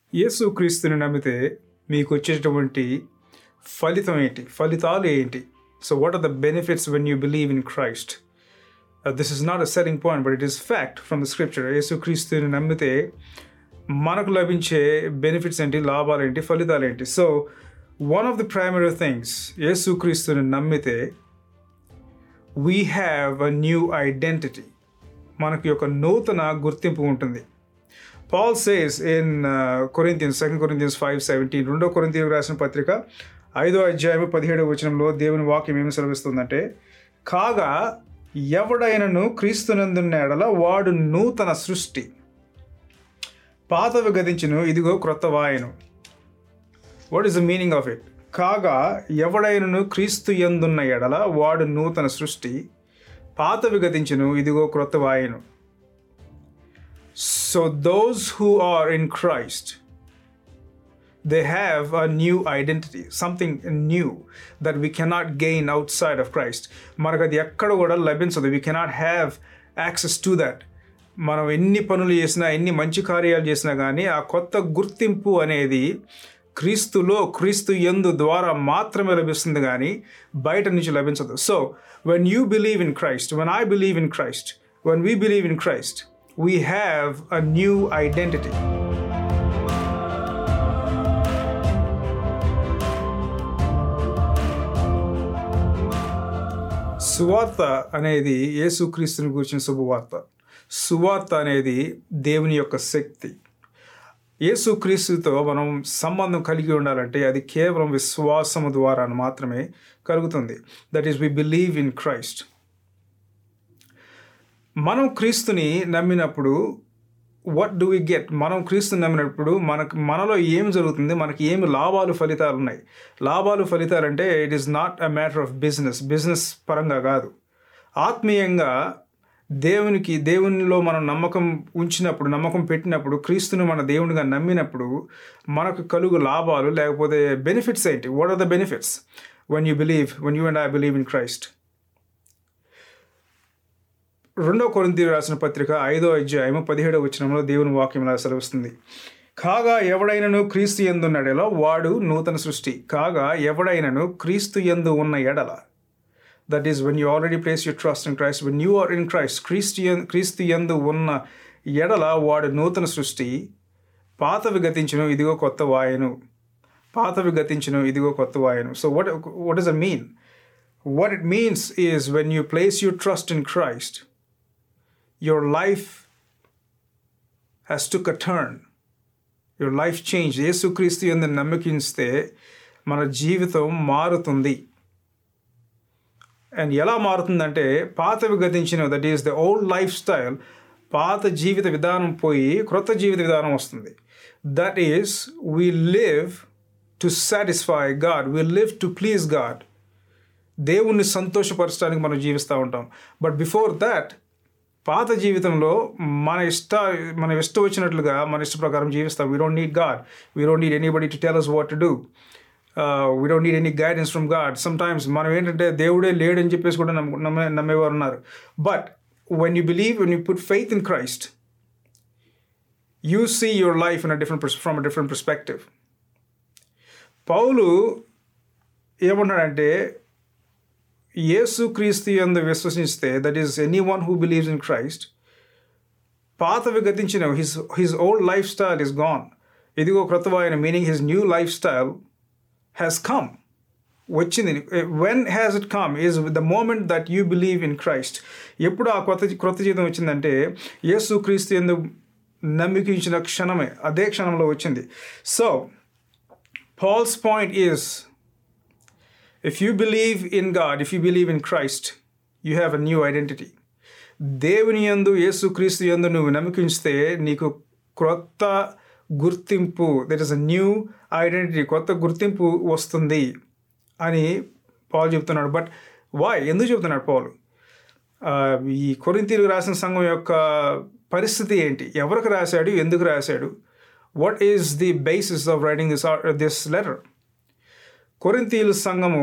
యేసు క్రీస్తుని నమ్మితే మీకు వచ్చేటటువంటి ఫలితం ఏంటి ఫలితాలు ఏంటి so what are the benefits when you believe in Christ this is not a selling point but it is fact from the scripture Yesu క్రీస్తుని నమ్మితే మనకు లభించే బెనిఫిట్స్ ఏంటి లాభాలు ఏంటి ఫలితాలు ఏంటి so one of the primary things Yesu క్రీస్తుని నమ్మితే we have a new identity మనకి ఒక నూతన గుర్తింపు ఉంటుంది Paul says in Corinthians second Corinthians five seventeen రెండో కొరింతియన్ రాసిన పత్రిక ఐదో అధ్యాయం పదిహేడవ వచనంలో దేవుని వాక్యం ఏమి సెలవిస్తుందంటే కాగా ఎవడైనను క్రీస్తునందున్న ఎడల వాడు నూతన సృష్టి పాతవి గతించును ఇదిగో క్రొత్త వాయను what is the meaning of it కాగా ఎవడైనను క్రీస్తు ఎందున్న ఎడల వాడు నూతన సృష్టి పాతవి గతించును ఇదిగో క్రొత్త వాయను so those who are in Christ they have a new identity, something new that we cannot gain outside of Christ. మనకు అది ఎక్కడ కూడా లభించదు we cannot have access to that మనం ఎన్ని పనులు చేసినా ఎన్ని మంచి కార్యాలు చేసినా కానీ ఆ కొత్త గుర్తింపు అనేది క్రీస్తులో క్రీస్తు ఎందు ద్వారా మాత్రమే లభిస్తుంది కానీ బయట నుంచి లభించదు so when you believe in Christ when I believe in Christ when we believe in Christ we have a new identity సువార్త అనేది యేసుక్రీస్తుని గురించిన శుభవార్త సువార్త అనేది దేవుని యొక్క శక్తి యేసుక్రీస్తుతో మనం సంబంధం కలిగి ఉండాలంటే అది కేవలం విశ్వాసము ద్వారా మాత్రమే కలుగుతుంది that is we believe in Christ మనం క్రీస్తుని నమ్మినప్పుడు వాట్ డూ వి గెట్ మనం క్రీస్తుని నమ్మినప్పుడు మనకు మనలో ఏం జరుగుతుంది మనకి ఏమి లాభాలు ఫలితాలు ఉన్నాయి లాభాలు ఫలితాలు అంటే it is not a matter of business business పరంగా కాదు ఆత్మీయంగా దేవునికి దేవునిలో మనం నమ్మకం ఉంచినప్పుడు నమ్మకం పెట్టినప్పుడు క్రీస్తుని మన దేవునిగా నమ్మినప్పుడు మనకు కలుగు లాభాలు లేకపోతే బెనిఫిట్స్ ఏంటి what are the benefits when you believe when you and I believe in Christ రెండో కొరింతి రాసిన పత్రిక ఐదో అధ్యాయము పదిహేడో వచనంలో దేవుని వాక్యం ఇలా సెలవుస్తుంది కాగా ఎవడైనను క్రీస్తు ఎందు ఉన్న ఎడల వాడు నూతన సృష్టి కాగా ఎవడైనను క్రీస్తు ఎందు ఉన్న ఎడల that is when you already place your trust in Christ when you are in Christ Kristu Kristu ఎందు ఉన్న ఎడల వాడు నూతన సృష్టి పాతవి గతించును ఇదిగో కొత్త వాయను పాతవి గతించును ఇదిగో కొత్త వాయను so what what is a mean what it means is when you place your trust in Christ your life has took a turn. Your life changed. యేసుక్రీస్తు ఎందు నమ్మకిస్తే మన జీవితం మారుతుంది అండ్ ఎలా మారుతుందంటే పాతవి గతించిన that is the old life style పాత జీవిత విధానం పోయి క్రొత్త జీవిత విధానం వస్తుంది that is we live to satisfy God we live to please God దేవుణ్ణి సంతోషపరచడానికి మనం జీవిస్తూ ఉంటాం బట్ బిఫోర్ దాట్ పాత జీవితంలో మన ఇష్ట మన ఇష్టం వచ్చినట్లుగా మన ఇష్ట ప్రకారం జీవిస్తాం we don't need God we don't need anybody to tell us what to do we don't need any guidance from God sometimes మనం ఏంటంటే దేవుడే లేడని చెప్పేసి కూడా నమ్ము నమ్మే నమ్మేవారు ఉన్నారు but when you believe when you put faith in Christ you see your life in a different from a different perspective Paul ఏమన్నాడంటే యేసు క్రీస్తు ఎందు విశ్వసిస్తే that is any one who believes in Christ పాతవి గతించిన his his old life style is gone ఇదిగో క్రొత్తవాయన meaning his new life style has come వచ్చింది when has it come is the moment that you believe in Christ ఎప్పుడు ఆ కొత్త క్రొత్త జీవితం వచ్చిందంటే యేసు క్రీస్తు ఎందు నమ్మికించిన క్షణమే అదే క్షణంలో వచ్చింది so Paul's point is If you believe in God, if you believe in Christ, you have a new identity. దేవుని యందు యేసుక్రీస్తు యందు నువ్వు నమ్మకించితే నీకు క్రొత్త గుర్తింపు that is a new identity కొత్త గుర్తింపు వస్తుంది అని పాల్ చెప్తున్నాడు బట్ వాయ్ ఎందుకు చెప్తున్నాడు పాల్ ఈ కొరింతీలు రాసిన సంఘం యొక్క పరిస్థితి ఏంటి ఎవరికి రాశాడు ఎందుకు రాశాడు what is the basis of writing this this letter కొరింతీలు సంఘము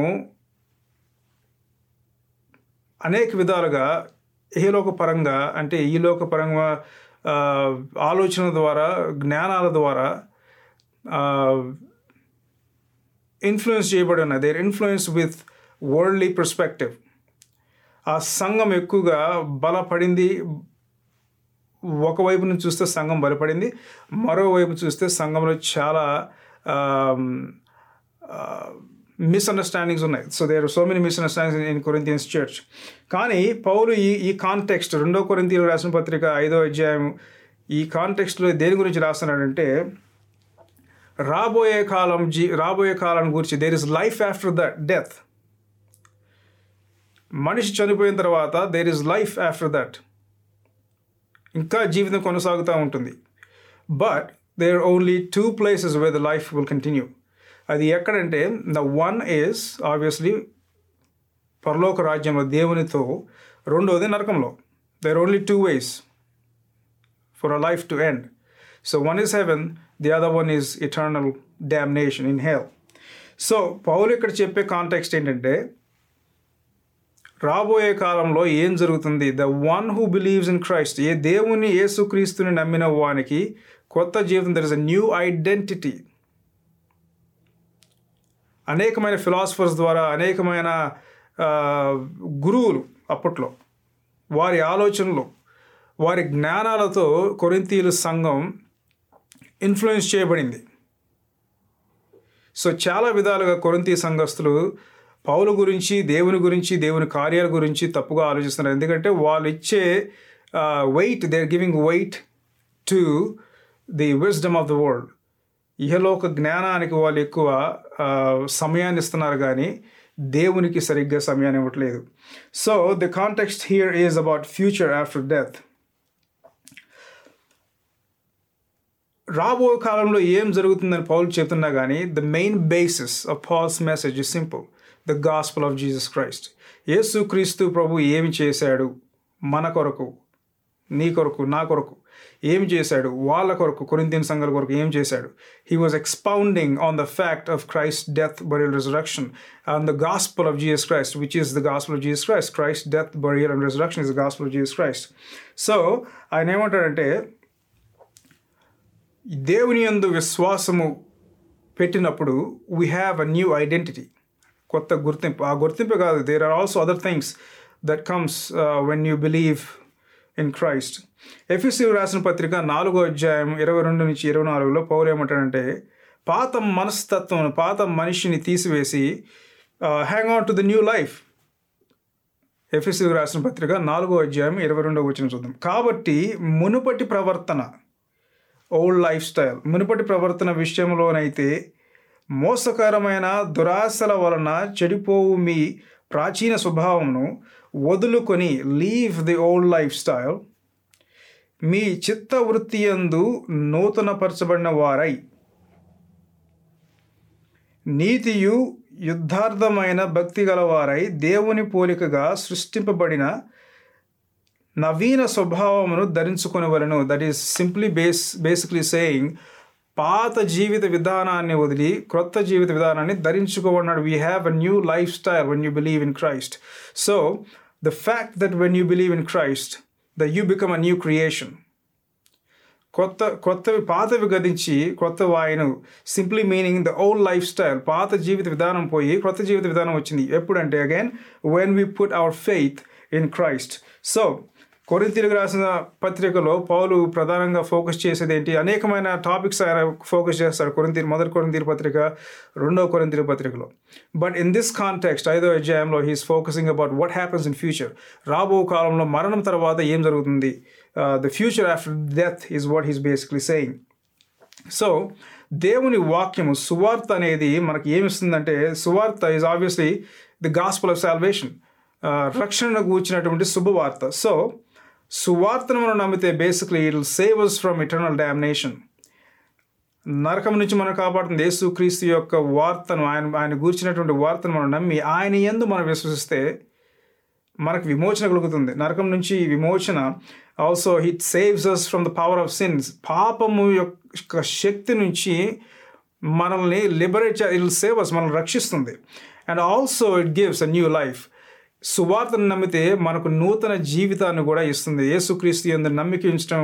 అనేక విధాలుగా ఏలోక పరంగా అంటే ఈలోక పరంగా ఆలోచన ద్వారా జ్ఞానాల ద్వారా ఇన్ఫ్లుయెన్స్ చేయబడి ఉన్నాయి there influence with worldly perspective ఆ సంఘం ఎక్కువగా బలపడింది ఒకవైపు నుంచి చూస్తే సంఘం బలపడింది మరోవైపు చూస్తే సంఘంలో చాలా మిస్అండర్స్టాండింగ్స్ ఉన్నాయి so there so many misunderstandings in Corinthians church కానీ పౌలు ఈ ఈ కాంటెక్స్ట్ రెండో కొరింతీయులు రాసిన పత్రిక ఐదో అధ్యాయం ఈ కాంటెక్స్ట్లో దేని గురించి రాస్తున్నాడంటే రాబోయే కాలం జీ రాబోయే కాలం గురించి there is life after the death మనిషి చనిపోయిన తర్వాత there is life after that ఇంకా జీవితం కొనసాగుతూ ఉంటుంది but there only two places where the life will continue అది ఎక్కడంటే ద వన్ ఈజ్ ఆబ్వియస్లీ పరలోక రాజ్యంలో దేవునితో రెండోది నరకంలో there only two ways for a life to end so one is heaven the other one is eternal domination in hell so Paul ఇక్కడ చెప్పే context ఏంటంటే రాబోయే కాలంలో ఏం జరుగుతుంది the one who believes in Christ ఏ దేవుని యేసుక్రీస్తుని నమ్మిన వానికి కొత్త జీవితం there is a new identity అనేకమైన ఫిలాసఫర్స్ ద్వారా అనేకమైన గురువులు అప్పట్లో వారి ఆలోచనలు వారి జ్ఞానాలతో కొరింతీయుల సంఘం ఇన్ఫ్లుయెన్స్ చేయబడింది సో చాలా విధాలుగా కొరింతీ సంఘస్థులు పౌలు గురించి దేవుని గురించి దేవుని కార్యాల గురించి తప్పుగా ఆలోచిస్తున్నారు ఎందుకంటే వాళ్ళు ఇచ్చే weight they are giving weight to the wisdom of the world ఇహలోక జ్ఞానానికి వాళ్ళు ఎక్కువ సమయాన్ని ఇస్తున్నారు కానీ దేవునికి సరిగ్గా సమయాన్ని ఇవ్వట్లేదు so the context here is about future after death రాబో కాలంలో ఏం జరుగుతుందని పౌలు చెప్తున్నా కానీ the main basis of Paul's message is simple the gospel of Jesus Christ Yesu Kristu ప్రభు ఏమి చేశాడు మన కొరకు నీ కొరకు నా కొరకు ఏం చేశాడు వాళ్ళ కొరకు కొరింతియన్ సంఘాల కొరకు ఏం చేశాడు he was expounding on the fact of Christ death burial resurrection on the gospel of Jesus Christ which is the gospel of Jesus Christ Christ death burial and resurrection is the gospel of Jesus Christ so ఆయన ఏమంటాడంటే దేవుని యందు విశ్వాసము పెట్టినప్పుడు we have a new identity కొత్త గుర్తింపు ఆ గుర్తింపు కాదు there are also other things that comes when you believe in Christ ఎఫ్ఎస్సి రాసిన పత్రిక నాలుగో అధ్యాయం ఇరవై రెండు నుంచి ఇరవై నాలుగులో పౌరు ఏమంటాడంటే పాత మనస్తత్వం పాత మనిషిని తీసివేసి hang on to the new life ఎఫ్ఎస్సి రాసిన పత్రిక నాలుగో అధ్యాయం ఇరవై రెండో వచ్చిన చూద్దాం కాబట్టి మునుపటి ప్రవర్తన ఓల్డ్ లైఫ్ స్టైల్ మునుపటి ప్రవర్తన విషయంలోనైతే మోసకరమైన దురాశల వలన చెడిపోవు మీ ప్రాచీన స్వభావమును వదులుకొని leave the old life style మీ చిత్త వృత్తి యందు నూతనపరచబడిన వారై నీతియు యుద్ధార్థమైన భక్తి గలవారై దేవుని పోలికగా సృష్టింపబడిన నవీన స్వభావమును ధరించుకునేవలను that is simply base basically saying పాత జీవిత విధానాన్ని వదిలి క్రొత్త జీవిత విధానాన్ని ధరించుకోవన్నాడు we have a new life style when you believe in Christ so the fact that when you believe in Christ the you become a new creation కొత్త కొత్తవి పాతవి గదించి కొత్త వాయను simply meaning the old life style పాత జీవిత విధానం పోయి కొత్త జీవిత విధానం వచ్చింది ఎప్పుడంటే again when we put our faith in Christ so కొరింతీలకు రాసిన పత్రికలో పౌలు ప్రధానంగా ఫోకస్ చేసేది ఏంటి అనేకమైన టాపిక్స్ ఆయన ఫోకస్ చేస్తాడు కొరింతీరు మొదటి కొరింతీరు పత్రిక రెండవ కొరింతీరు పత్రికలో బట్ ఇన్ దిస్ కాంటెక్స్ట్ ఐదో అధ్యాయంలో he's focusing about what happens in future రాబో కాలంలో మరణం తర్వాత ఏం జరుగుతుంది the future after death is what he's basically saying so దేవుని వాక్యము సువార్త అనేది మనకి ఏమిస్తుందంటే సువార్త is obviously the gospel of salvation రక్షణకు కూర్చున్నటువంటి శుభవార్త సో సువార్తను మనం నమ్మితే basically it save us from eternal domination నరకం నుంచి మనం కాపాడుతుంది యేసు క్రీస్తు యొక్క వార్తను ఆయన ఆయన గూర్చినటువంటి వార్తను మనం నమ్మి ఆయన ఎందు మనం విశ్వసిస్తే మనకు విమోచన కలుగుతుంది నరకం నుంచి విమోచన also it saves us from the power of sins పాపము యొక్క శక్తి నుంచి మనల్ని లిబరేట్ ఇట్ సేవ్ అస్ మనల్ని రక్షిస్తుంది and also it gives a new life సువార్తను నమ్మితే మనకు నూతన జీవితాన్ని కూడా ఇస్తుంది యేసుక్రీస్తు ఎందు నమ్మిక ఉంచడం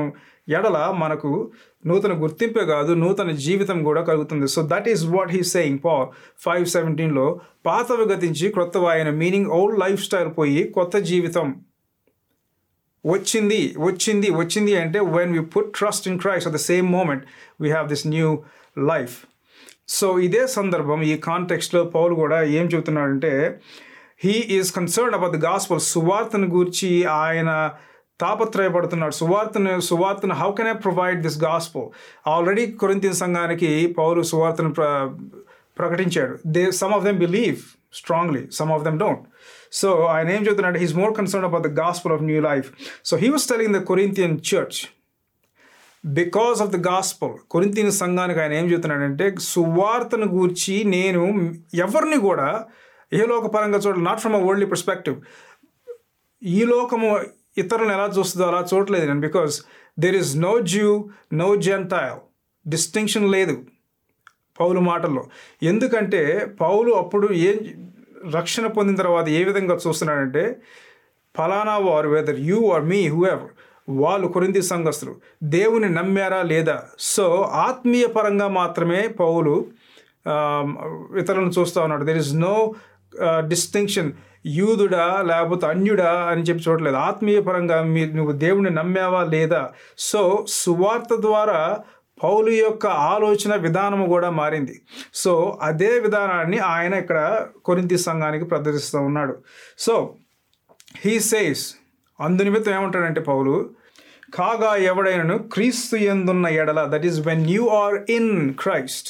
ఎడల మనకు నూతన గుర్తింపే కాదు నూతన జీవితం కూడా కలుగుతుంది so that is what he saying Paul five సెవెంటీన్లో పాతవి గతించి క్రొత్తవి ఆయన మీనింగ్ ఓల్డ్ లైఫ్ స్టైల్ పోయి కొత్త జీవితం వచ్చింది వచ్చింది వచ్చింది అంటే when we put trust in Christ at the same moment we have this new life so ఇదే సందర్భం ఈ కాంటెక్స్ట్లో పౌలు కూడా ఏం చెబుతున్నాడంటే he is concern about the gospel సువార్తను గూర్చి ఆయన తాపత్రయపడుతున్నాడు సువార్తను సువార్తను how can I provide this gospel already Corinthian సంఘానికి పౌలు సువార్తను ప్ర ప్రకటించాడు they some of them believe strongly some of them don't so ఆయన ఏం చెబుతున్నాడు he's more concern about the gospel of new life so he was telling the Corinthian church because of the gospel కొరింతిన సంఘానికి ఆయన ఏం చెప్తున్నాడంటే సువార్తను గూర్చి నేను ఎవరిని కూడా ఏ లోక పరంగా చూడాలి not from a worldly perspective ఈ లోకము ఇతరులను ఎలా చూస్తుందో అలా చూడలేదు నేను because there is no Jew no Gentile distinction లేదు పౌలు మాటల్లో ఎందుకంటే పౌలు అప్పుడు ఏం రక్షణ పొందిన తర్వాత ఏ విధంగా చూస్తున్నాడంటే ఫలానా వారు whether you are me whoever వాళ్ళు కొరింది సంఘస్థులు దేవుని నమ్మారా లేదా సో ఆత్మీయ పరంగా మాత్రమే పౌలు ఇతరులను చూస్తూ ఉన్నాడు దెర్ ఇస్ నో డిస్టింక్షన్ యూదుడా లేకపోతే అన్యుడా అని చెప్పి చూడలేదు ఆత్మీయ పరంగా మీరు నువ్వు దేవుని నమ్మావా లేదా సో సువార్త ద్వారా పౌలు యొక్క ఆలోచన విధానము కూడా మారింది సో అదే విధానాన్ని ఆయన ఇక్కడ కొరింతి సంఘానికి ప్రదర్శిస్తూ ఉన్నాడు సో హీ సేస్ అందు నిమిత్తం ఏమంటాడంటే పౌలు కాగా ఎవడైనను క్రీస్తు ఎందున్న ఎడల that is when you are in Christ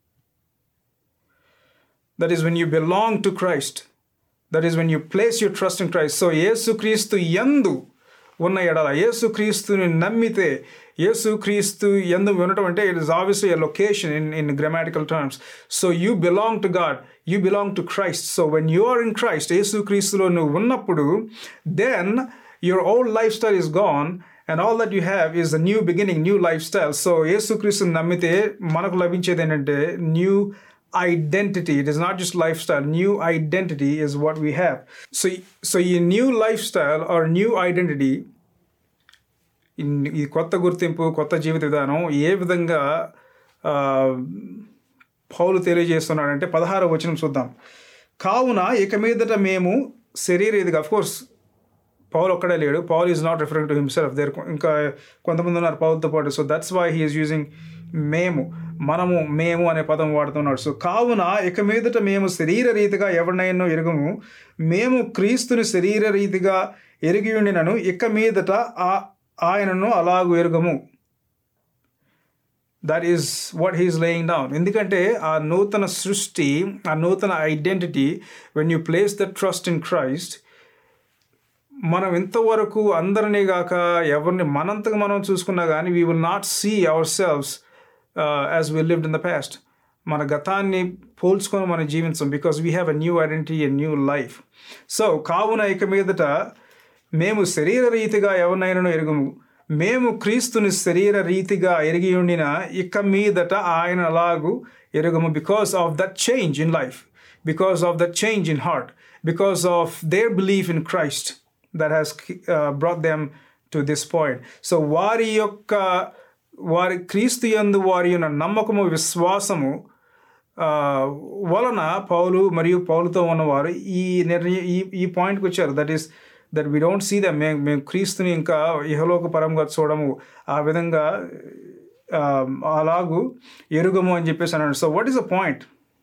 that is when you belong to Christ that is when you place you trust in Christ so యేసుక్రీస్తు ఎందు ఉన్న ఎడల యేసుక్రీస్తుని నమ్మితే యేసుక్రీస్తు ఎందు వినటం అంటే it is obviously a location in in grammatical terms so you belong to God you belong to Christ so when you are in Christ యేసుక్రీస్తులో నువ్వు ఉన్నప్పుడు then your old life style is gone and all that you have is the new beginning new life style so యేసుక్రీస్తుని నమ్మితే మనకు లభించేది ఏంటంటే new identity. It is not just lifestyle. New identity is what we have. So, so your new lifestyle or new identity ఈ కొత్త గుర్తింపు కొత్త జీవిత విధానం ఏ విధంగా పౌలు తెలియజేస్తున్నాడంటే పదహార వచనం చూద్దాం కావున ఇక మీదట మేము శరీర ఇదిగా కోర్స్ పౌల్ ఒక్కడే లేడు Paul is not referring to himself there ఇంకా కొంతమంది ఉన్నారు పౌల్తో పాటు so that's why he is using మేము మనము మేము అనే పదం వాడుతున్నాడు సో కావున ఇక మీదట మేము శరీర రీతిగా ఎవరినైనా ఎరుగము మేము క్రీస్తుని శరీర రీతిగా ఎరిగి ఉండినను ఇక మీదట ఆ ఆయనను అలాగు ఎరుగము that is what he's laying down ఎందుకంటే ఆ నూతన సృష్టి ఆ నూతన identity when you place the trust in Christ మనం ఇంతవరకు అందరినీ గాక ఎవరిని మనంతగా మనం చూసుకున్నా కానీ we will not see ourselves as we lived in the past మన గతాన్ని పోల్చుకొని మనం జీవించం because we have a new identity a new life so కావున ఇక మీదట మేము శరీర రీతిగా ఎవరినైనా ఎరుగము మేము క్రీస్తుని శరీర రీతిగా ఎరిగి ఉండిన ఇక మీదట ఆయన అలాగు ఎరుగము because of that change in life because of that change in heart because of their belief in Christ that has brought them to this point so వారి యొక్క వారి క్రీస్తు యందు వారి యొక్క నమ్మకము విశ్వాసము వలన పౌలు మరియు పౌలుతో ఉన్నవారు ఈ నిర్ణయం ఈ ఈ పాయింట్కి వచ్చారు that is that we don't see them మేము మేము క్రీస్తుని ఇంకా ఇహలోక పరంగా చూడము ఆ విధంగా అలాగూ ఎరుగము అని చెప్పేసి అన్నాడు so what is a point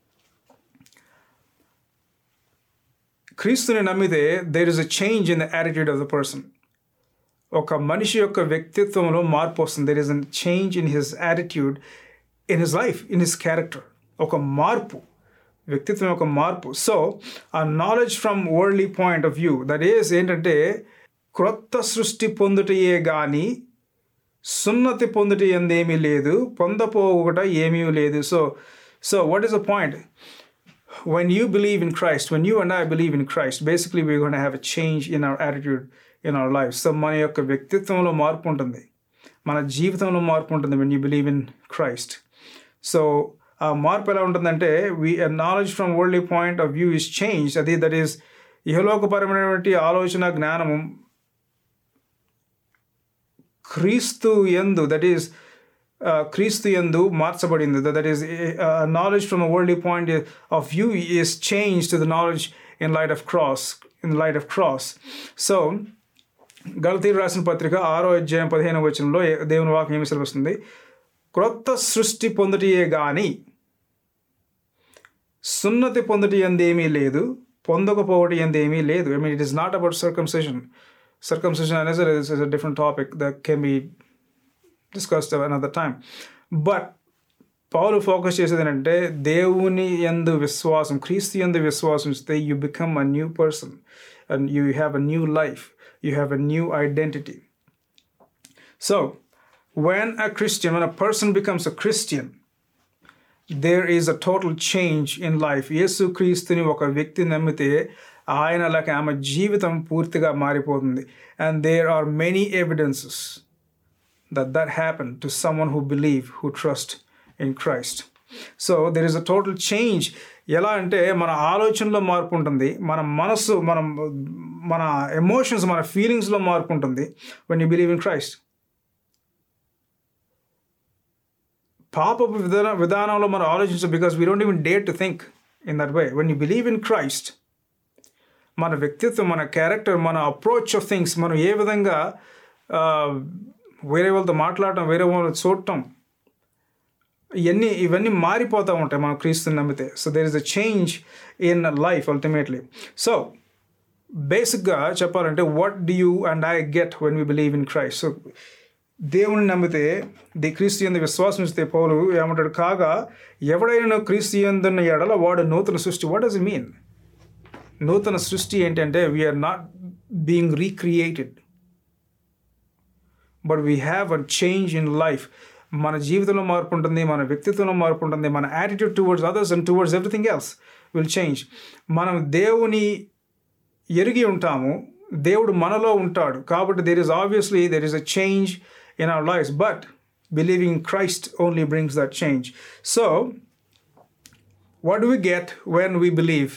క్రీస్తుని నమ్మితే there is a change in the attitude of the person ఒక మనిషి యొక్క వ్యక్తిత్వంలో మార్పు వస్తుంది there is a change in his attitude in his life in his character ఒక మార్పు వ్యక్తిత్వం యొక్క మార్పు సో ఆ knowledge from worldly point of view that is ఏంటంటే క్రొత్త సృష్టి పొందుటయే కానీ సున్నతి పొందుట ఎందేమీ లేదు పొందపోగుట ఏమీ లేదు so so what is a point when you believe in Christ, when you and I believe in Christ, basically we're going to have a change in our attitude in our lives. So మన యొక్క వ్యక్తిత్వంలో మార్పు ఉంటుంది మన జీవితంలో మార్పు ఉంటుంది when you believe in Christ so ఆ మార్పు ఎలా ఉంటుందంటే we knowledge from worldly point of view is change అది దట్ ఈస్ ఇహలోకపరమైనటువంటి ఆలోచన జ్ఞానము క్రీస్తు ఎందు దట్ ఈస్ క్రీస్తు ఎందు మార్చబడింది that is knowledge from a world point of view is change to the knowledge in light of cross in light of cross so గలతీరు రాసిన పత్రిక ఆరో అధ్యాయం పదిహేను వచనంలో ఏ- దేవుని వాక్యం ఏమి సెలవుస్తుంది క్రొత్త సృష్టి పొందుటియే గాని సున్నతి పొందుటి ఎందేమీ లేదు పొందకపోవటి ఎందేమీ లేదు I mean it is not about circumcision circumcision అనేది is a different topic that can be discussed another time but పౌలు ఫోకస్ చేసేది ఏంటంటే దేవుని ఎందు విశ్వాసం క్రీస్తు ఎందు విశ్వాసం ఇస్తే you become a new person and you have a new life you have a new identity so when a Christian, when a person becomes a Christian, there is a total change in life. యేసు క్రీస్తుని ఒక వ్యక్తి నమ్మితే ఆయన లేక ఆమె జీవితం పూర్తిగా మారిపోతుంది and there are many evidences that that happened to someone who believe who trust in Christ. So there is a total change ఎలా అంటే మన ఆలోచనలో మార్పు ఉంటుంది మన మనస్సు మన మన ఎమోషన్స్ మన ఫీలింగ్స్లో మార్పు ఉంటుంది when you believe in Christ పాపపు విధాన విధానంలో మనం ఆలోచించం because we don't even dare to think in that way when you believe in Christ మన వ్యక్తిత్వం మన క్యారెక్టర్ మన అప్రోచ్ ఆఫ్ థింగ్స్ మనం ఏ విధంగా ఆ, వేరే వాళ్ళతో మాట్లాడటం వేరే వాళ్ళని చూడటం ఇవన్నీ ఇవన్నీ మారిపోతూ ఉంటాయి మనం క్రీస్తుని నమ్మితే so there is a change in life ultimately so బేసిక్గా చెప్పాలంటే what do you and I get when we believe in Christ so దేవుని నమ్మితే ది క్రీస్తు ఎందు విశ్వాసం ఇస్తే పౌలు ఏమంటాడు కాగా ఎవడైనా క్రీస్తు ఎందున్న ఎడల వాడు నూతన సృష్టి వాట్ డస్ మీన్ నూతన సృష్టి ఏంటంటే we're not being recreated but we have a change in life మన జీవితంలో మార్పు ఉంటుంది మన వ్యక్తిత్వంలో మార్పు ఉంటుంది మన attitude towards others and towards everything else will change మనం దేవుని ఎరిగి ఉంటాము దేవుడు మనలో ఉంటాడు కాబట్టి there is obviously there is a change in our life but believing Christ only brings that change so what do we get when we believe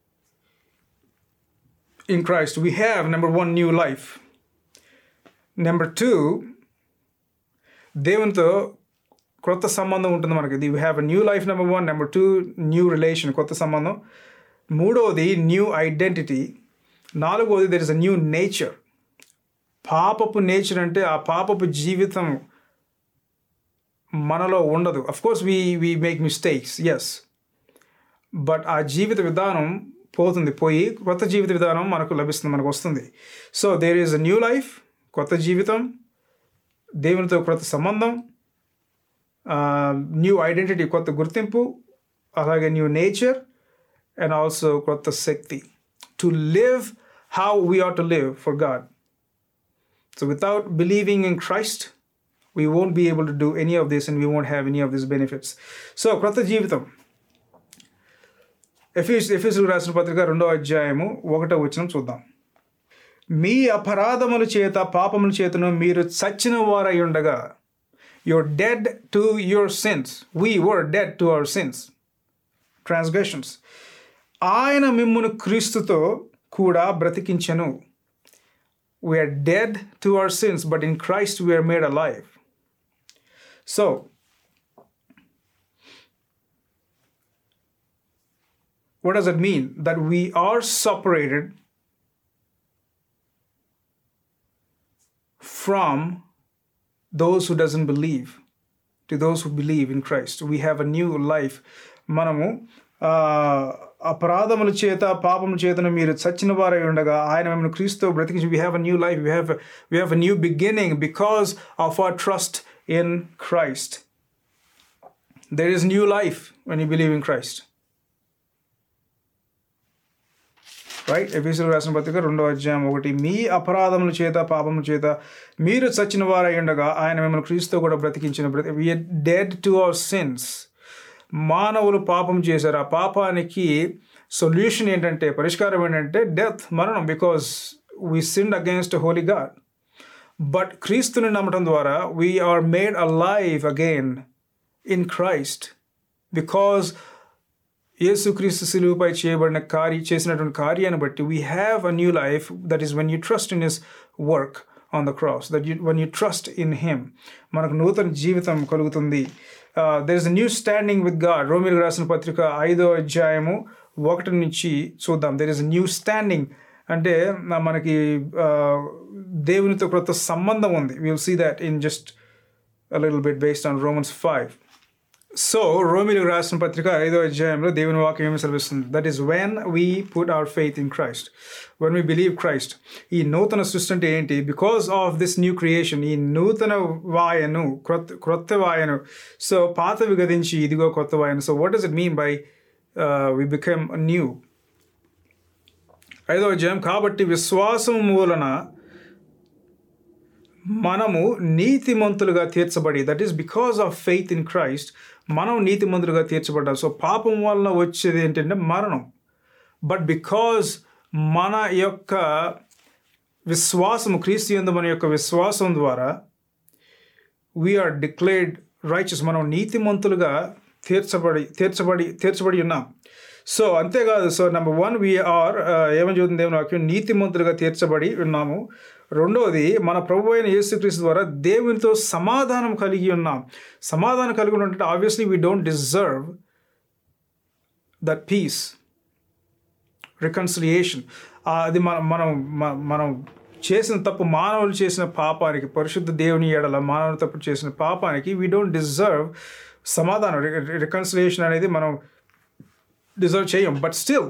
in Christ? We have number one, new life. Number two, దేవునితో క్రొత్త సంబంధం ఉంటుంది మనకి we have a new life number one number two new relation కొత్త సంబంధం మూడవది new identity నాలుగవది there is a new nature పాపపు నేచర్ అంటే ఆ పాపపు జీవితం మనలో ఉండదు of course we we make mistakes ఎస్ బట్ ఆ జీవిత విధానం పోతుంది పోయి కొత్త జీవిత విధానం మనకు లభిస్తుంది మనకు వస్తుంది so there is a new life కొత్త జీవితం దేవునితో కొత్త సంబంధం న్యూ ఐడెంటిటీ కొత్త గుర్తింపు అలాగే న్యూ నేచర్ అండ్ ఆల్సో కొత్త శక్తి to live how we are to live for God so without believing in Christ we won't be able to do any of this and we won't have any of this benefits so కొత్త జీవితం ఎఫీస్ ఎఫీసులు రాసిన పత్రిక రెండో అధ్యాయము ఒకటో వచనం చూద్దాం మీ అపరాధముల చేత పాపముల చేతను మీరు చచ్చిన వారై ఉండగా your dead to your sins we were dead to our sins transgressions ఆయన మిమ్మును క్రీస్తుతో కూడా బ్రతికించెను we're dead to our sins but in Christ we're made a life so what does it mean that we are separated from those who doesn't believe to those who believe in christ we have a new life మనము ఆ, అపరాధముల చేత పాపముల చేతను మీరు చచ్చిన వారై ఉండగా ఆయన మిమ్మల్ని క్రీస్తు బ్రతికించి we have a new life we have we have a new beginning because of our trust in Christ there is new life when you believe in Christ right ఎఫీసులు రాసిన పత్రిక రెండో అధ్యాయం ఒకటి మీ అపరాధముల చేత పాపముల చేత మీరు చచ్చిన వారై ఉండగా ఆయన మిమ్మల్ని క్రీస్తు కూడా బ్రతికించిన బ్రతి we're dead to our sins మానవులు పాపం చేశారు ఆ పాపానికి సొల్యూషన్ ఏంటంటే పరిష్కారం ఏంటంటే డెత్ మరణం because we sinned against holy God but క్రీస్తుని నమ్మటం ద్వారా we're made a life again in Christ because యేసుక్రీస్తు సిలువుపై చేయబడిన కార్య చేసినటువంటి కార్యాన్ని బట్టి we have a new life that is when you trust in his work on the cross that you when you trust in him మనకు నూతన జీవితం కలుగుతుంది there is a new standing with God రోమిల్ రాసిన పత్రిక ఐదో అధ్యాయము ఒకటి నుంచి చూద్దాం దెర్ ఇస్ న్యూ స్టాండింగ్ అంటే మ- మనకి uh, దేవునితో కొత్త సంబంధం ఉంది will see that in just a little bit based on Romans 5. So రోమిలకు రాసిన పత్రిక ఐదో అధ్యాయంలో దేవుని వాక్యం ఏమి సెలవిస్తుంది that is when we put our faith in Christ when we believe Christ ఈ నూతన సృష్టి అంటే ఏంటి because of this new creation ఈ నూతన వాయను క్రొత్త క్రొత్త వాయను సో పాతవి గదించి ఇదిగో కొత్త వాయను so what does it mean by we become new ఐదో అధ్యాయం కాబట్టి విశ్వాసం మూలన మనము నీతిమంతులుగా తీర్చబడి that is because of faith in Christ మనం నీతిమంతులుగా తీర్చబడ్డాం సో పాపం వలన వచ్చేది ఏంటంటే మరణం బట్ బికాజ్ మన యొక్క విశ్వాసము క్రీస్తు యందు మన యొక్క విశ్వాసం ద్వారా వీఆర్ డిక్లేర్డ్ రైచస్ మనం నీతిమంతులుగా తీర్చబడి తీర్చబడి తీర్చబడి ఉన్నాం సో అంతేకాదు సో నెంబర్ వన్ వీఆర్ ఏమని చెబుతుంది దేవుని వాక్యం నీతిమంతులుగా తీర్చబడి ఉన్నాము రెండవది మన ప్రభు అయిన యేసుక్రీస్తు ద్వారా దేవునితో సమాధానం కలిగి ఉన్నాం సమాధానం కలిగి ఉంటే obviously we don't deserve that peace reconciliation అది మనం మనం మ- మనం చేసిన తప్పు మానవులు చేసిన పాపానికి పరిశుద్ధ దేవుని ఎడల మానవులు తప్పు చేసిన పాపానికి వీ డోంట్ డిజర్వ్ సమాధానం రికన్సిలియేషన్ అనేది మనం డిజర్వ్ చేయం బట్ స్టిల్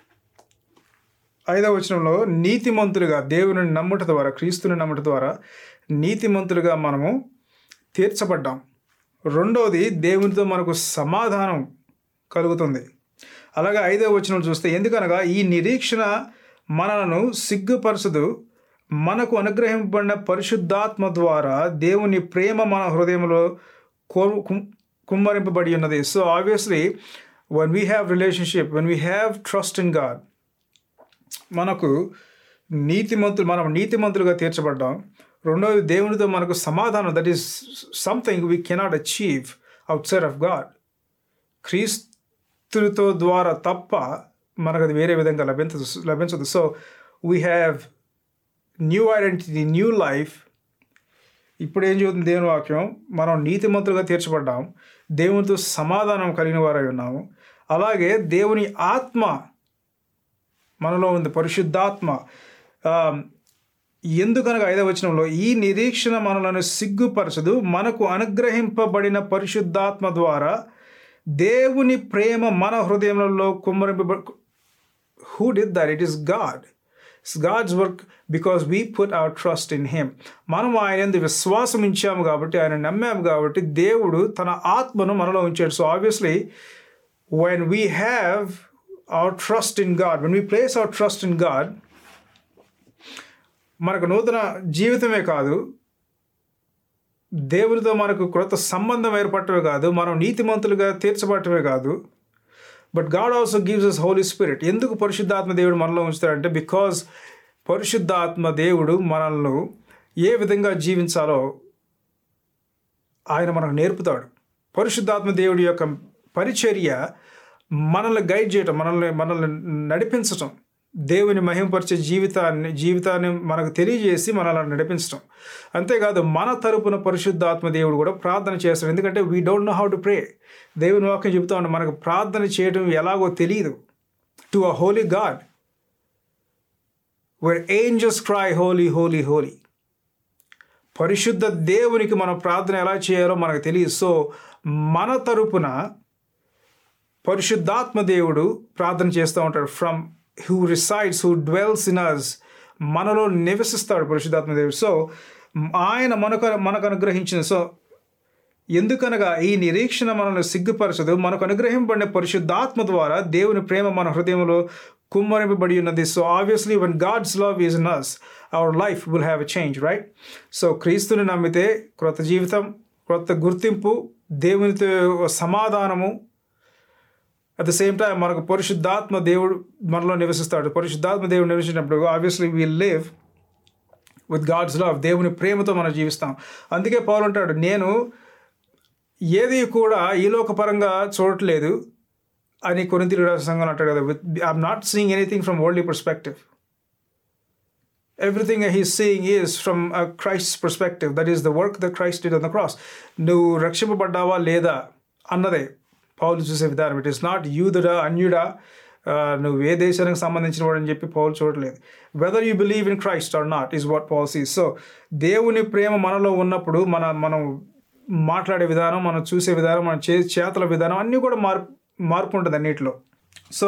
ఐదవ వచనంలో నీతిమంతులుగా దేవుని నమ్ముట ద్వారా క్రీస్తుని నమ్ముట ద్వారా నీతిమంతులుగా మనము తీర్చబడ్డాం రెండవది దేవునితో మనకు సమాధానం కలుగుతుంది అలాగే ఐదవ వచనం చూస్తే ఎందుకనగా ఈ నిరీక్షణ మనలను సిగ్గుపరచదు మనకు అనుగ్రహింపబడిన పరిశుద్ధాత్మ ద్వారా దేవుని ప్రేమ మన హృదయంలో కోరు కుమ్- కుమ్మరింపబడి ఉన్నది so obviously one we have relationship one we have trust in God మనకు నీతిమంతులు మనం నీతిమంతులుగా తీర్చబడ్డాం రెండవది దేవునితో మనకు సమాధానం that is something we cannot achieve outside of God క్రీస్తుతో ద్వారా తప్ప మనకు అది వేరే విధంగా లభించదు లభించదు so we have new identity new life ఇప్పుడు ఏం చెబుతుంది దేవుని వాక్యం మనం నీతిమంతులుగా తీర్చబడ్డాం దేవునితో సమాధానం కలిగిన వారై ఉన్నాము అలాగే దేవుని ఆత్మ మనలో ఉంది పరిశుద్ధాత్మ ఆ, ఎందుకనగా ఐదవ వచనంలో ఈ నిరీక్షణ మనలను సిగ్గుపరచదు మనకు అనుగ్రహింపబడిన పరిశుద్ధాత్మ ద్వారా దేవుని ప్రేమ మన హృదయంలో కుమ్మరింపబ who did that it is God it's God's work because we put our trust in him మనం ఆయన యందు విశ్వాసం ఉంచాము కాబట్టి ఆయన నమ్మాము కాబట్టి దేవుడు తన ఆత్మను మనలో ఉంచాడు so obviously when we have our trust in God, when we place our trust in God, మనకు నూతన జీవితమే కాదు దేవునితో మనకు క్రొత్త సంబంధం ఏర్పడటమే కాదు మనం నీతిమంతులుగా తీర్చబడటమే కాదు but God also gives us holy spirit ఎందుకు పరిశుద్ధాత్మ దేవుడు మనలో ఉంచుతాడంటే బికాజ్ పరిశుద్ధాత్మ దేవుడు మనల్ని ఏ విధంగా జీవించాలో ఆయన మనకు నేర్పుతాడు పరిశుద్ధాత్మ దేవుడి యొక్క పరిచర్య మనల్ని గైడ్ చేయటం మనల్ని మనల్ని నడిపించటం దేవుని మహిమపరిచే జీవితాన్ని జీవితాన్ని మనకు తెలియజేసి మనల్ని నడిపించటం అంతేకాదు మన తరపున పరిశుద్ధాత్మ దేవుడు కూడా ప్రార్థన చేస్తాడు ఎందుకంటే we don't know how to pray దేవుని వాక్యం చెబుతా ఉంటే మనకు ప్రార్థన చేయడం ఎలాగో తెలియదు to a holy God where angels cry holy holy holy పరిశుద్ధ దేవునికి మనం ప్రార్థన ఎలా చేయాలో మనకు తెలియదు సో మన తరపున పరిశుద్ధాత్మ దేవుడు ప్రార్థన చేస్తూ ఉంటాడు from who resides who dwells in us మనలో నివసిస్తాడు పరిశుద్ధాత్మ దేవుడు సో ఆయన మనకు మనకు అనుగ్రహించిన సో ఎందుకనగా ఈ నిరీక్షణ మనల్ని సిగ్గుపరచదు మనకు అనుగ్రహింపబడిన పరిశుద్ధాత్మ ద్వారా దేవుని ప్రేమ మన హృదయంలో కుమ్మరింపబడి ఉన్నది so obviously one God's love is in us our life will have a change right so క్రీస్తుని నమ్మితే క్రొత్త జీవితం క్రొత్త గుర్తింపు దేవునితో సమాధానము అట్ ద సేమ్ టైం మనకు పరిశుద్ధాత్మ దేవుడు మనలో నివసిస్తాడు పరిశుద్ధాత్మ దేవుడు నివసించినప్పుడు obviously we live with God's love దేవుని ప్రేమతో మనం జీవిస్తాం అందుకే పౌలు అంటాడు నేను ఏది కూడా ఈ లోకపరంగా చూడట్లేదు అని కొరింతలు రాసిన సంఘం అంటాడు కదా with I'm not seeing anything from worldly perspective Everything that he's seeing is from a Christ's perspective. That is the work that Christ did on the cross. నువ్వు రక్షింపబడ్డావా లేదా అన్నదే పౌలు చూసే విధానం ఇట్ ఇస్ నాట్ యూదుడా అన్యుడా ఆ, నువ్వు ఏ దేశానికి సంబంధించిన వాడు అని చెప్పి పౌలు చూడలేదు whether you believe in Christ or not is what Paul sees so దేవుని ప్రేమ మనలో ఉన్నప్పుడు మన మనం మాట్లాడే విధానం మనం చూసే విధానం మన చే చేతల విధానం అన్నీ కూడా మార్పు మార్పు ఉంటుంది అన్నిటిలో so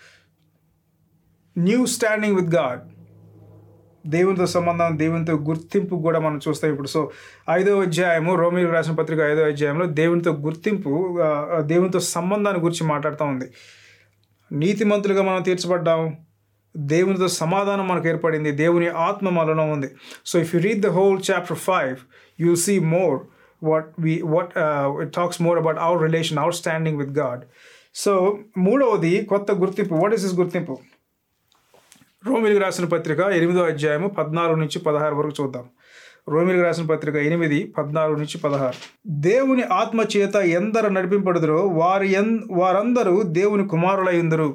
new standing with God దేవునితో సంబంధం దేవునితో గుర్తింపు కూడా మనం చూస్తాం ఇప్పుడు సో ఐదో అధ్యాయము రోమిలకు రాసిన పత్రిక ఐదో అధ్యాయంలో దేవునితో గుర్తింపు ఆ, ఆ, దేవునితో సంబంధాన్ని గురించి మాట్లాడుతూ ఉంది నీతిమంతులుగా మనం తీర్చబడ్డాం దేవునితో సమాధానం మనకు ఏర్పడింది దేవుని ఆత్మ మనలో ఉంది so if you read the whole chapter five you see more what we what it talks more about our relation our standing with God so మూడవది కొత్త గుర్తింపు వాట్ ఇస్ దిస్ గుర్తింపు రోమిలికి రాసిన పత్రిక ఎనిమిదో అధ్యాయము పద్నాలుగు నుంచి పదహారు వరకు చూద్దాం రోమిలికి రాసిన పత్రిక ఎనిమిది పద్నాలుగు నుంచి పదహారు దేవుని ఆత్మ చేత ఎందరు నడిపింపడుదురో వారి ఎన్ వారందరూ దేవుని కుమారులయ్యుందరు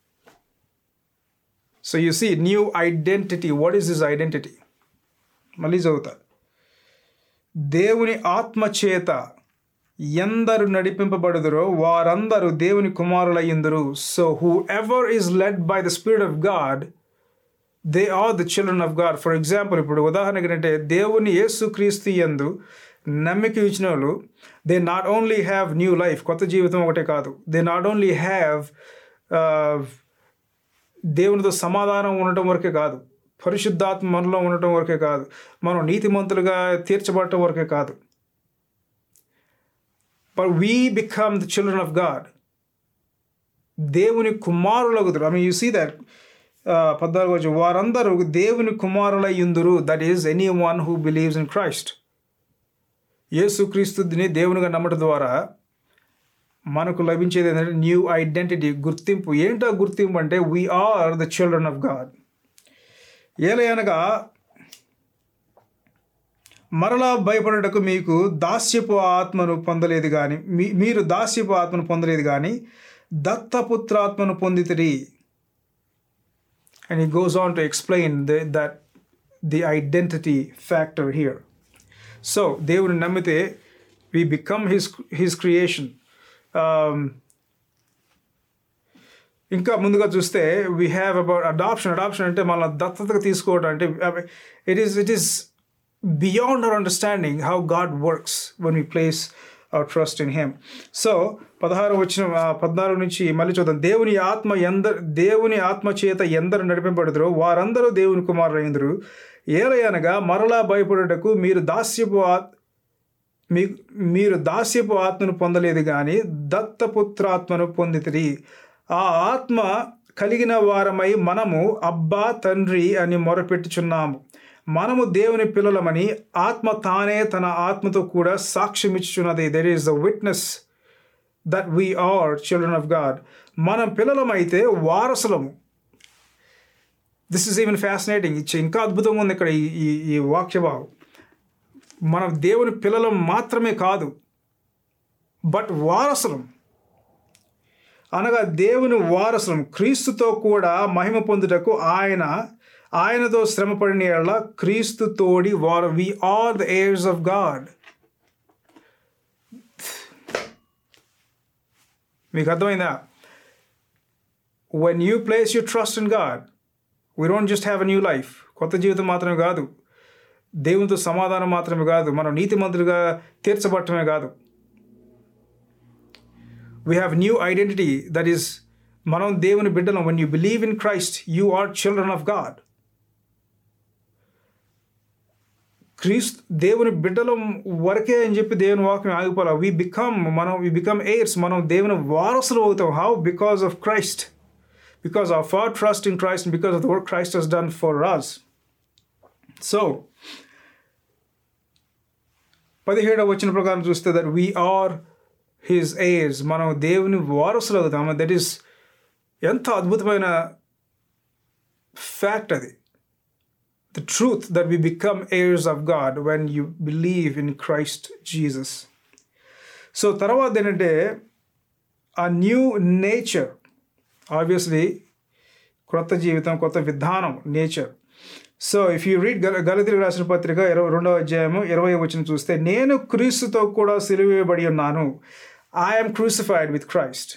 so you see new identity what is this identity మళ్ళీ చదువుతా దేవుని ఆత్మ చేత ఎందరు నడిపింపబడుదురో వారందరూ దేవుని కుమారులయ్యుందరు so who ever is led by the spirit of God they are the children of God for example ఇప్పుడు ఉదాహరణకి ఏంటంటే దేవుని యేసు క్రీస్తు యందు నమ్మిక ఇచ్చిన వాళ్ళు they not only have new life కొత్త జీవితం ఒకటే కాదు దే నాట్ ఓన్లీ హ్యావ్ దేవునితో సమాధానం ఉండటం వరకే కాదు పరిశుద్ధాత్మ మనలో ఉండటం వరకే కాదు మనం నీతిమంతులుగా తీర్చబడటం వరకే కాదు but we become the children of God దేవుని కుమారులగుదురు I mean you see that పద్నాలుగు వచ్చి వారందరూ దేవుని కుమారులై ఉందురు that is any one who believes in Christ యేసుక్రీస్తుని దేవునిగా నమ్మటం ద్వారా మనకు లభించేది ఏంటంటే న్యూ ఐడెంటిటీ గుర్తింపు ఏంటో గుర్తింపు అంటే we are the children of God ఏలయనగా మరలా భయపడటకు మీకు దాస్యపు ఆత్మను పొందలేదు కానీ మీ మీరు దాస్యపు ఆత్మను పొందలేదు కానీ దత్తపుత్రాత్మను పొందితిరి and he goes on to explain the that the identity factor here so దేవుని నమ్మితే we become his his creation ఇంకా ముందుగా చూస్తే we have about adoption adoption అంటే మన దత్తతగా తీసుకోవడం అంటే it is it is beyond our understanding how God works one we place our trust in him so పదహారు వచ్చిన ఆ, పద్నాలుగు నుంచి మళ్ళీ చూద్దాం దేవుని ఆత్మ ఎందరు దేవుని ఆత్మ చేత ఎందరు నడిపింపడుదురో వారందరూ దేవుని కుమారులైందరు ఏలయనగా మరలా భయపడుటకు మీరు దాస్యపు ఆత్ మీ మీరు దాస్యపు ఆత్మను పొందలేదు కానీ దత్తపుత్రాత్మను పొందితిరి ఆ ఆత్మ కలిగిన వారమై మనము అబ్బా తండ్రి అని మొరపెట్టుచున్నాము మనము దేవుని పిల్లలమని ఆత్మ తానే తన ఆత్మతో కూడా సాక్ష్యమిచ్చుచున్నది there is the witness that we are children of God మనం పిల్లలమైతే వారసులము దిస్ ఇస్ ఈవెన్ ఫ్యాసినేటింగ్ ఇంకా అద్భుతంగా ఉంది ఇక్కడ ఈ ఈ ఈ వాక్యభావం మనం దేవుని పిల్లలం మాత్రమే కాదు బట్ వారసులం అనగా దేవుని వారసులం క్రీస్తుతో కూడా మహిమ పొందుటకు ఆయన ఆయనతో శ్రమపడిన ఎడల క్రీస్తు తోడి వారు we are the heirs of God మీకు అర్థమైందా when you place you trust in God we don't just have a new life కొత్త జీవితం మాత్రమే కాదు దేవునితో సమాధానం మాత్రమే కాదు మనం నీతిమంతులుగా తీర్చబట్టమే కాదు we have new identity that is మనం దేవుని బిడ్డలం one you believe in Christ you are children of God క్రీస్తు దేవుని బిడ్డలం వరకే అని చెప్పి దేవుని వాక్యం ఆగిపోవాలి వి బికమ్ మనం వి బికమ్ ఎయిర్స్ మనం దేవుని వారసులు అవుతాం how because of Christ because of our trust in Christ because of the work Christ has done for us so పదిహేడవ వచ్చిన ప్రకారం చూస్తే that we are his heirs మనం దేవుని వారసులు అవుతాం దట్ ఈస్ ఎంత అద్భుతమైన ఫ్యాక్ట్ అది the truth that we become heirs of God when you believe in Christ Jesus so తర్వాత ఏంటంటే ఆ న్యూ నేచర్ ఆబ్వియస్లీ కొత్త జీవితం కొత్త విధానం nature so if you read గల గలతీలకు రాసిన పత్రిక ఇరవై రెండవ అధ్యాయము ఇరవై వచ్చిన చూస్తే నేను క్రీస్తుతో కూడా సిలువేయబడి ఉన్నాను ఐఎమ్ క్రూసిఫైడ్ విత్ క్రైస్ట్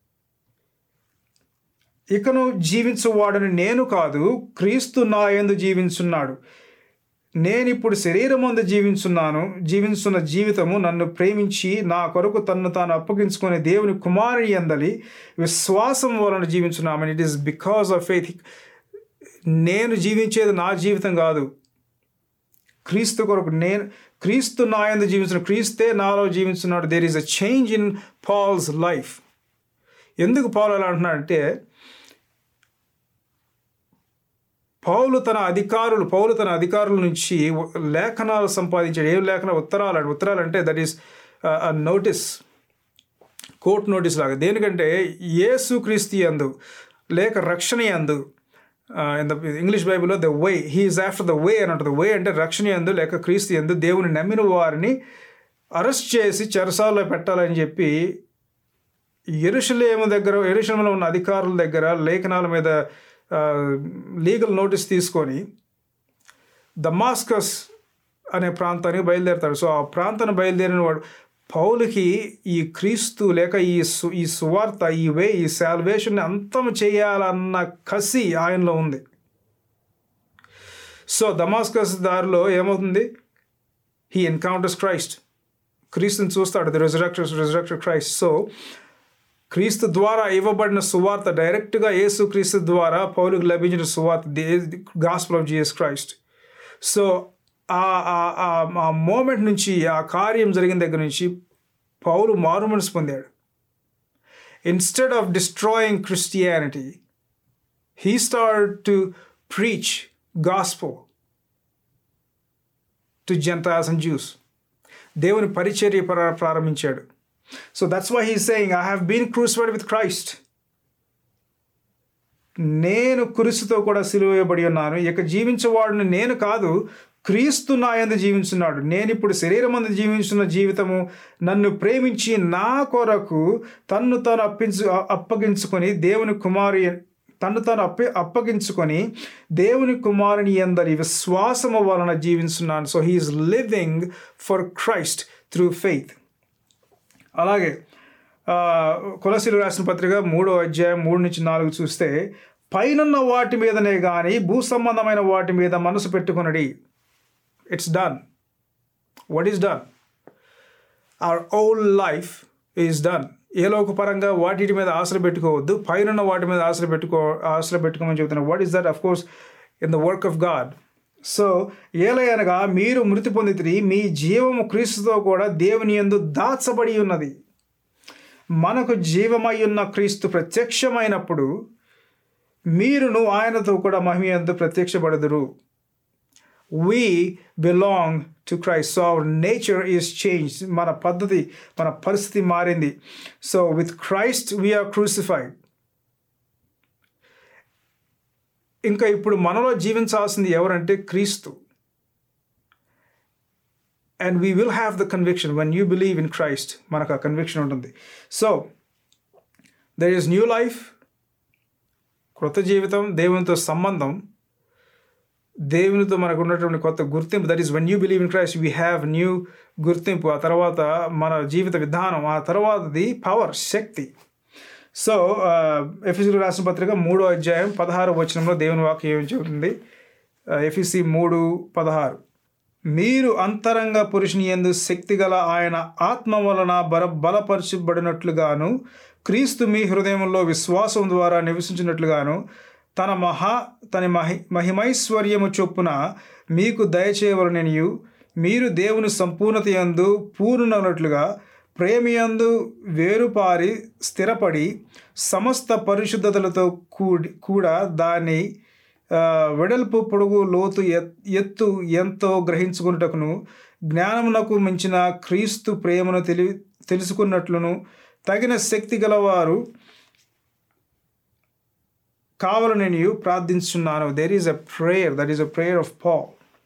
ఇకను జీవించువాడని నేను కాదు క్రీస్తు నా యందు జీవించున్నాడు నేను ఇప్పుడు శరీరం అందు జీవించున్నాను జీవించున్న జీవితము నన్ను ప్రేమించి నా కొరకు తన్ను తాను అప్పగించుకునే దేవుని కుమారుని ఎందలి విశ్వాసం వలన జీవించున్నామని it is because of faith నేను జీవించేది నా జీవితం కాదు క్రీస్తు కొరకు నేను క్రీస్తు నా యందు జీవించిన క్రీస్తే నాలో జీవించున్నాడు there is a change in Paul's life ఎందుకు పాల్ అలా అంటున్నాడంటే పౌలు తన అధికారులు పౌలు తన అధికారుల నుంచి లేఖనాలు సంపాదించాడు ఏం లేఖన ఉత్తరాలు అంటే ఉత్తరాలు అంటే that is notice court notice లాగా దేనికంటే యేసు క్రీస్తు యందు లేక రక్షణ యందు ఇన్ ద ఇంగ్లీష్ బైబిల్లో the way he is after the way అని ఉంటుంది వే అంటే రక్షణ యందు లేక క్రీస్తు యందు దేవుని నమ్మిన వారిని అరెస్ట్ చేసి చెరసాల్లో పెట్టాలని చెప్పి ఎరుషలేము దగ్గర ఎరుషలంలో ఉన్న అధికారుల దగ్గర లేఖనాల మీద లీగల్ నోటీస్ తీసుకొని దమాస్కస్ అనే ప్రాంతానికి బయలుదేరతాడు సో ఆ ప్రాంతాన్ని బయలుదేరిన వాడు పౌలుకి ఈ క్రీస్తు లేక ఈ సు ఈ సువార్త ఈ వే ఈ శాల్వేషన్ని అంతం చేయాలన్న కసి ఆయనలో ఉంది సో దమాస్కస్ దారిలో ఏమవుతుంది హీ ఎన్కౌంటర్స్ క్రైస్ట్ క్రీస్తుని చూస్తాడు the resurrector resurrector Christ so క్రీస్తు ద్వారా ఇవ్వబడిన సువార్త డైరెక్ట్గా యేసు క్రీస్తు ద్వారా పౌలుకు లభించిన సువార్త gospel of Jesus Christ so ఆ మూమెంట్ నుంచి ఆ కార్యం జరిగిన దగ్గర నుంచి పౌలు మారు మనసు పొందాడు instead of destroying Christianity he start to preach gospel to gentiles and Jews దేవుని పరిచర్య ప్రారంభించాడు so that's why he saying I have been crucified with Christ నేను కురుసుతో కూడా సిలువేయబడి ఉన్నాను ఇక జీవించేవాడిని నేను కాదు క్రీస్తు నా యందు జీవించున్నాడు నేను ఇప్పుడు శరీరం అందు జీవించున్న జీవితము నన్ను ప్రేమించి నా కొరకు తన్ను తాను అప్పించు అప్పగించుకొని దేవుని కుమారి తన్ను తాను అప్ప అప్పగించుకొని దేవుని కుమారుని ఎందరి విశ్వాసము వలన జీవించున్నాను so he is living for Christ through faith అలాగే కులశీలు రాసిన పత్రిక మూడో అధ్యాయం మూడు నుంచి నాలుగు చూస్తే పైనున్న వాటి మీదనే కానీ భూ సంబంధమైన వాటి మీద మనసు పెట్టుకునడి it's done what is done our old life is done ఏ లోకపరంగా వాటి మీద ఆశలు పెట్టుకోవద్దు పైన వాటి మీద ఆశలు పెట్టుకో ఆశలు పెట్టుకోమని చెబుతున్నారు what is that of course in the work of God so ఏలయనగా మీరు మృతి పొందితిరి మీ జీవము క్రీస్తుతో కూడా దేవుని ఎందు దాచబడి ఉన్నది మనకు జీవమై ఉన్న క్రీస్తు ప్రత్యక్షమైనప్పుడు మీరును ఆయనతో కూడా మహిమ ఎందు ప్రత్యక్షపడదురు we belong to Christ so our nature is change మన పద్ధతి మన పరిస్థితి మారింది so with Christ we are crucified ఇంకా ఇప్పుడు మనలో జీవించాల్సింది ఎవరంటే క్రీస్తు and we will have the conviction one you believe in Christ మనకు ఆ కన్విక్షన్ ఉంటుంది so there is new life క్రొత్త జీవితం దేవునితో సంబంధం దేవునితో మనకు ఉన్నటువంటి కొత్త గుర్తింపు that is one you believe in Christ we have new గుర్తింపు ఆ తర్వాత మన జీవిత విధానం ఆ తర్వాతది పవర్ శక్తి సో ఎఫ్ఎస్సీ రాసిన పత్రిక మూడో అధ్యాయం పదహారు వచనంలో దేవుని వాక్యం ఏం చెబుతుంది ఎఫ్ఎస్సి మూడు పదహారు మీరు అంతరంగ పురుషుని ఎందు శక్తి గల ఆయన ఆత్మ వలన బల బలపరచబడినట్లుగాను క్రీస్తు మీ హృదయంలో విశ్వాసం ద్వారా నివసించినట్లుగాను తన మహా తన మహి మహిమైశ్వర్యము చొప్పున మీకు దయచేయవలననియు మీరు దేవుని సంపూర్ణత యందు పూర్ణనట్లుగా ప్రేమియందు వేరుపారి స్థిరపడి సమస్త పరిశుద్ధతలతో కూడి కూడా దాన్ని వెడల్పు పొడుగు లోతు ఎత్తు ఎంతో గ్రహించుకున్నటకును జ్ఞానమునకు మించిన క్రీస్తు ప్రేమను తెలి తెలుసుకున్నట్లును తగిన శక్తి గలవారు కావాలని నేను ప్రార్థించున్నాను there is a prayer that is a prayer of Paul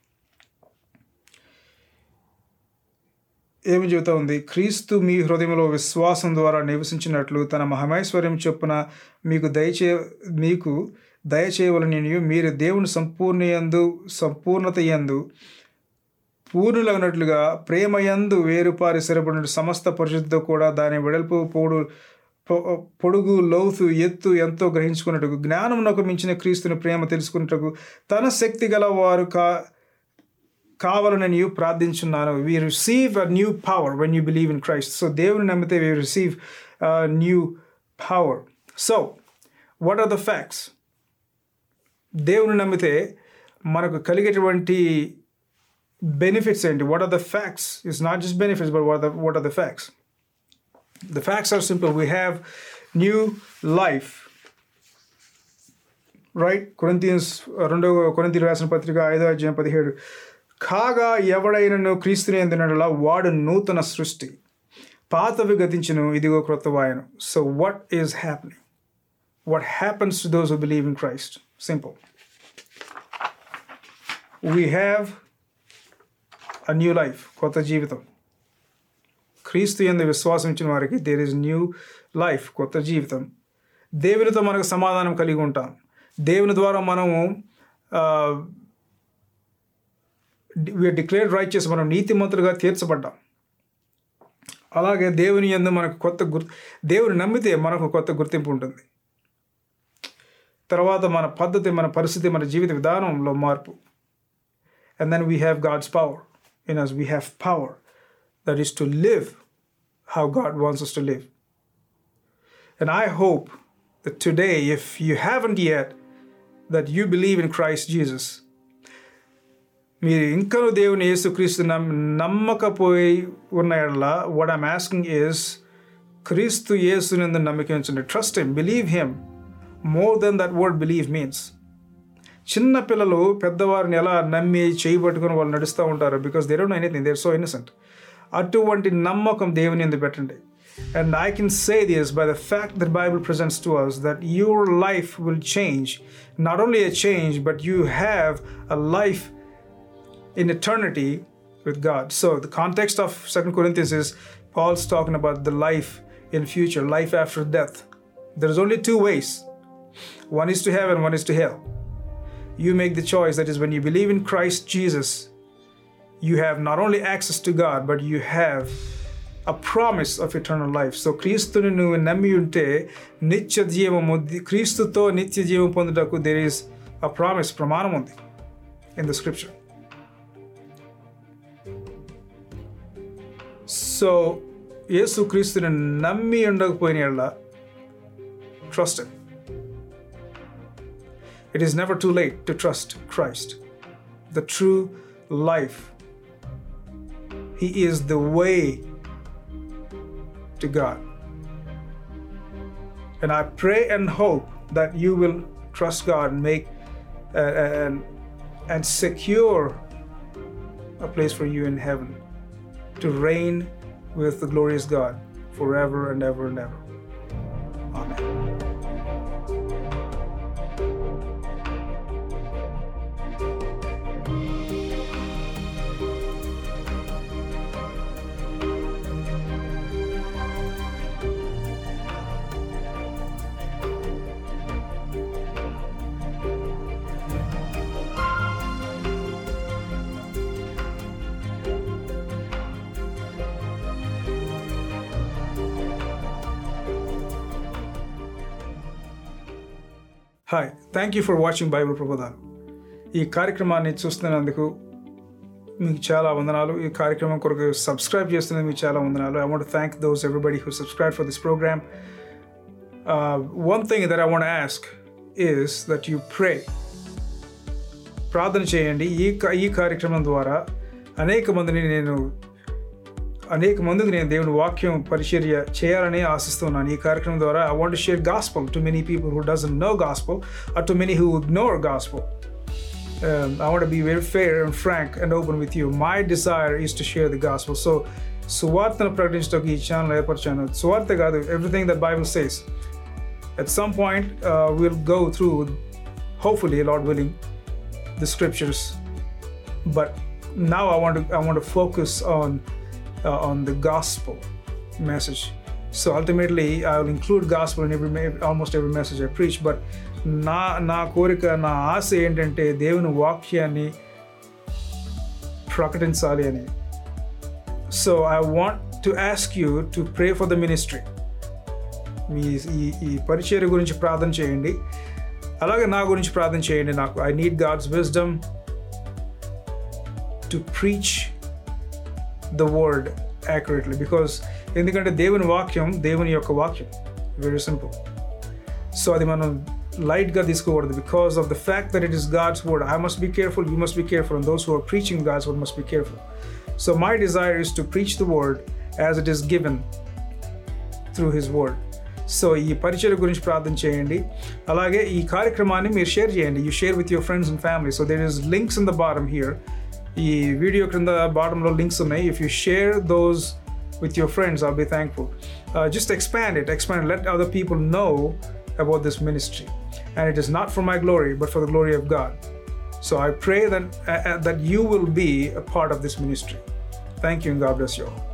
ఏమి చెబుతా ఉంది క్రీస్తు మీ హృదయంలో విశ్వాసం ద్వారా నివసించినట్లు తన మహమైశ్వర్యం చొప్పున మీకు దయచే మీకు దయచేయవలననియు మీరు దేవుని సంపూర్ణ యందు సంపూర్ణత యందు పూర్ణులగినట్లుగా ప్రేమయందు వేరుపారి స్థిరపడిన సమస్త పరిశుద్ధితో కూడా దాని వెడల్పు పొడు పొ- పొడుగు లోతు ఎత్తు ఎంతో గ్రహించుకున్నట్టుకు జ్ఞానమునకు మించిన క్రీస్తుని ప్రేమ తెలుసుకున్నట్టుకు తన శక్తి గల వారు కా కావాలని నీవు ప్రార్థించున్నాను we receive a new power when you believe in Christ so దేవుని నమ్మితే we receive new power so what are the facts దేవుని నమ్మితే మనకు కలిగేటువంటి బెనిఫిట్స్ ఏంటి what are the facts it's not just benefits but what what are the facts the facts are simple we have new life right Corinthians రెండవ కొరింతి రాసిన పత్రిక ఐదో అధ్యాయం పదిహేడు కాగా ఎవడైనను క్రీస్తుని ఎందినలా వాడు నూతన సృష్టి పాతవి గతించును ఇదిగో క్రొత్త వాయను so what is happening what happens to those who believe in Christ simple we have a new life కొత్త జీవితం క్రీస్తు ఎందు విశ్వాసం ఇచ్చిన వారికి దేర్ ఇస్ న్యూ లైఫ్ కొత్త జీవితం దేవునితో మనకు సమాధానం కలిగి ఉంటాం దేవుని ద్వారా మనము వీఆర్ డిక్లేర్డ్ రైట్ చేసి మనం నీతిమంతులుగా తీర్చబడ్డాం అలాగే దేవుని ఎందు మనకు కొత్త గుర్తు దేవుని నమ్మితే మనకు కొత్త గుర్తింపు ఉంటుంది తర్వాత మన పద్ధతి మన పరిస్థితి మన జీవిత విధానంలో మార్పు and then we have God's power in us we have power that is to live how God wants us to live. And I hope that today, if you haven't yet, that you believe in Christ Jesus. మీరు ఇంకనూ దేవుని యేసుక్రీస్తు నమ్ నమ్మకపోయి ఉన్న ఎడల what I'm asking is క్రీస్తు యేసునందు నమ్మకం ఉంచండి trust him believe him more than that word believe means చిన్న పిల్లలు పెద్దవారిని ఎలా నమ్మి చేయి పట్టుకొని వాళ్ళు నడుస్తూ ఉంటారు because they don't know anything there so innocent అటువంటి నమ్మకం దేవుని ఎందు పెట్టండి and I can say this by the fact that Bible presents to us that your life will change not only a change but you have a life in eternity with God. So the context of Second Corinthians is Paul's talking about the life in future, life after death. There's only two ways. One is to heaven, one is to hell. You make the choice. That is, when you believe in Christ Jesus, you have not only access to God, but you have a promise of eternal life. So క్రీస్తుని నువ్వు నమ్మి ఉంటే నిత్య జీవము క్రీస్తుతో నిత్య జీవం పొందుటకు దేర్ ఈస్ అ ప్రామిస్ ప్రమాణం ఉంది ఇన్ ద స్క్రిప్చర్ సో యేసు క్రీస్తుని నమ్మి ఉండకపోయిన ఎడల trust it is never too late to trust Christ the true life he is the way to God And I pray and hope that you will trust God and make uh, and, and secure a place for you in heaven to reign with the glorious God forever and ever and ever. Amen. Hi thank you for watching Bible ప్రబోధాలు ఈ కార్యక్రమాన్ని చూస్తున్నందుకు మీకు చాలా వందనాలు ఈ కార్యక్రమం కొరకు subscribe చేస్తున్నందుకు మీకు చాలా వందనాలు I want thank those everybody who subscribe for this program one thing that I want ask is that you pray ప్రార్థన చేయండి ఈ కా- ఈ కార్యక్రమం ద్వారా అనేక మందిని నేను అనేక మందికి నేను దేవుని వాక్యం పరిచర్య చేయాలని ఆశిస్తున్నాను ఈ కార్యక్రమం ద్వారా I want share gospel to many people who doesn't know gospel or to many who ignore gospel I want be very fair and frank and open with you my desire is to share the gospel so సువార్తను ప్రకటించడానికి ఈ channel ఏర్పరిచాను సువార్త కాదు everything that Bible says at some point uh, we'll go through hopefully lord willing the scriptures but now i want to i want to focus on uh, on the gospel message so ultimately I will include gospel in every almost every message I preach but నా నా కోరిక నా ఆశ ఏంటంటే దేవుని వాక్యాన్ని ప్రకటించాలి అని so I want to ask you to pray for the ministry మీ ఈ ఈ పరిచర్య గురించి ప్రార్థన చేయండి అలాగే నా గురించి ప్రార్థన చేయండి నాకు I need God's wisdom to preach the word accurately because ఎందుకంటే దేవుని వాక్యం దేవుని యొక్క వాక్యం వెరీ సింపుల్ సో అది మనం లైట్గా తీసుకోకూడదు because of the fact that it is God's word I must be careful you must be careful and those who are preaching God's word must be careful so my desire is to preach the word as it is given through his word so ఈ పరిచయ గురించి ప్రార్థన చేయండి అలాగే ఈ కార్యక్రమాన్ని మీరు share చేయండి you share with your friends and family so there is links in the bottom here ఈ వీడియో క్రింద బాటంలో లింక్స్ ఉన్నాయి if you share those with your friends all be thankful just expand it expand let other people know about this ministry and it is not for my glory but for the glory of god so i pray that uh, that you will be a part of this ministry thank you and god bless you all